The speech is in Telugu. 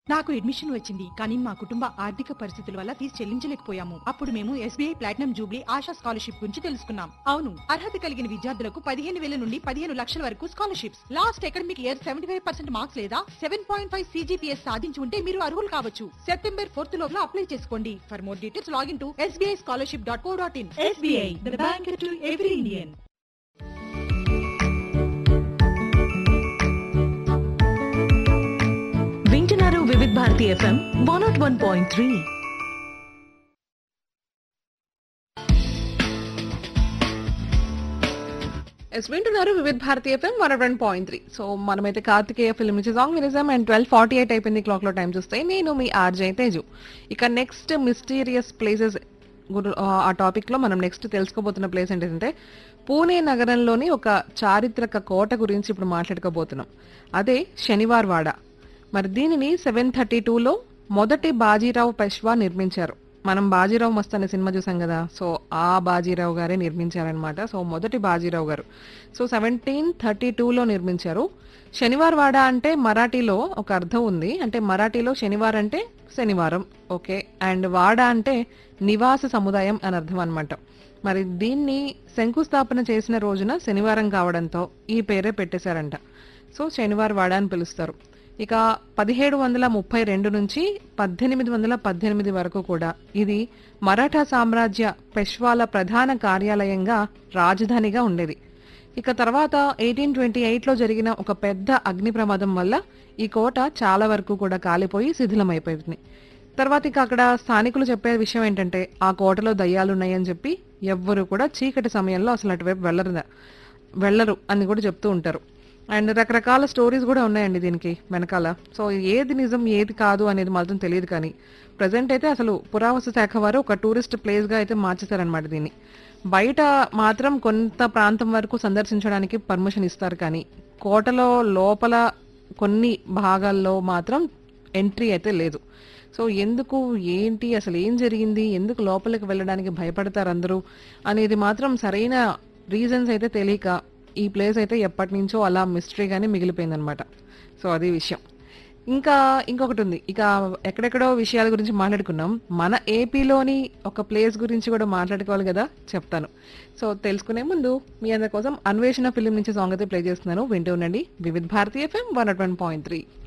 నాకు అడ్మిషన్ వచ్చింది కానీ మా కుటుంబ ఆర్థిక పరిస్థితుల వల్ల ఫీజు చెల్లించలేకపోయాము అప్పుడు మేము SBI platinum jubilee Asha scholarship గురించి తెలుసుకున్నాం అవును అర్హత కలిగిన విద్యార్థులకు పదిహేను వేల నుండి పదిహేను లక్షల వరకు scholarships last academic year seventy five percent marks లేదా సెవెన్ పాయింట్ ఫైవ్ సీజీపీఎస్ సాధించి ఉంటే మీరు అర్హులు కావచ్చు సెప్టెంబర్ ఫోర్త్ లోపల అప్లై చేసుకోండి for more details login to SBI scholarship dot co dot in SBI the bank to every Indian వింటున్నారు Vividh Bharati FM one not one point three ఎస్ వింటున్నారు Vividh Bharati FM one one point three so మనమైతే కార్తికేయ ఫిల్మ్ నుంచి సాంగ్ వినిజాం అండ్ ట్వెల్వ్ ఫార్టీ ఎయిట్ అయిపోయింది క్లాక్ లో టైం చూస్తే నేను మీ ఆర్జే తేజు ఇక నెక్స్ట్ మిస్టీరియస్ ప్లేసెస్ ఆ టాపిక్ లో మనం నెక్స్ట్ తెలుసుకోబోతున్న ప్లేస్ ఏంటంటే పూణే నగరంలోని ఒక చారిత్రక కోట గురించి ఇప్పుడు మాట్లాడుకోబోతున్నాం అదే శనివార్ వాడ మరి దీనిని సెవెన్ థర్టీ టూలో మొదటి బాజీరావు పెష్వా నిర్మించారు మనం బాజీరావు మస్త్ అనే సినిమా చూసాం కదా సో ఆ బాజీరావు గారే నిర్మించారనమాట సో మొదటి బాజీరావు గారు సో సెవెంటీన్ థర్టీ టూలో నిర్మించారు శనివార్ వాడ అంటే మరాఠీలో ఒక అర్థం ఉంది అంటే మరాఠీలో శనివారం అంటే శనివారం ఓకే అండ్ వాడ అంటే నివాస సముదాయం అని అర్థం అనమాట మరి దీన్ని శంకుస్థాపన చేసిన రోజున శనివారం కావడంతో ఈ పేరే పెట్టేశారంట సో శనివార్ వాడ అని పిలుస్తారు ఇక పదిహేడు వందల ముప్పై రెండు నుంచి పద్దెనిమిది వందల పద్దెనిమిది వరకు కూడా ఇది మరాఠా సామ్రాజ్య పెష్వాల ప్రధాన కార్యాలయంగా రాజధానిగా ఉండేది ఇక తర్వాత ఎయిటీన్ ట్వంటీ ఎయిట్లో జరిగిన ఒక పెద్ద అగ్ని ప్రమాదం వల్ల ఈ కోట చాలా వరకు కూడా కాలిపోయి శిథిలమైపోయింది తర్వాత ఇక అక్కడ స్థానికులు చెప్పే విషయం ఏంటంటే ఆ కోటలో దయ్యాలున్నాయని చెప్పి ఎవ్వరు కూడా చీకటి సమయంలో అసలు అటువైపు వెళ్ళరు వెళ్ళరు అని కూడా చెప్తూ ఉంటారు అండ్ రకరకాల స్టోరీస్ కూడా ఉన్నాయండి దీనికి వెనకాల సో ఏది నిజం ఏది కాదు అనేది మాత్రం తెలియదు కానీ ప్రజెంట్ అయితే అసలు పురావస్తు శాఖ వారు ఒక టూరిస్ట్ ప్లేస్ గా అయితే మార్చేశారనమాట దీన్ని బయట మాత్రం కొంత ప్రాంతం వరకు సందర్శించడానికి పర్మిషన్ ఇస్తారు కానీ కోటలో లోపల కొన్ని భాగాల్లో మాత్రం ఎంట్రీ అయితే లేదు సో ఎందుకు ఏంటి అసలు ఏం జరిగింది ఎందుకు లోపలికి వెళ్ళడానికి భయపడతారు అందరూ అనేది మాత్రం సరైన రీజన్స్ అయితే తెలియక ఈ ప్లేస్ అయితే ఎప్పటి నుంచో అలా మిస్టరీగానే మిగిలిపోయిందనమాట సో అది విషయం ఇంకా ఇంకొకటి ఉంది ఇక ఎక్కడెక్కడో విషయాల గురించి మాట్లాడుకున్నాం మన ఏపీలోని ఒక ప్లేస్ గురించి కూడా మాట్లాడుకోవాలి కదా చెప్తాను సో తెలుసుకునే ముందు మీ అందరి కోసం అన్వేషణ ఫిలిం నుంచి సాంగ్ అయితే ప్లే చేస్తున్నాను వింటూ ఉండండి Vividh Bharati FM one point three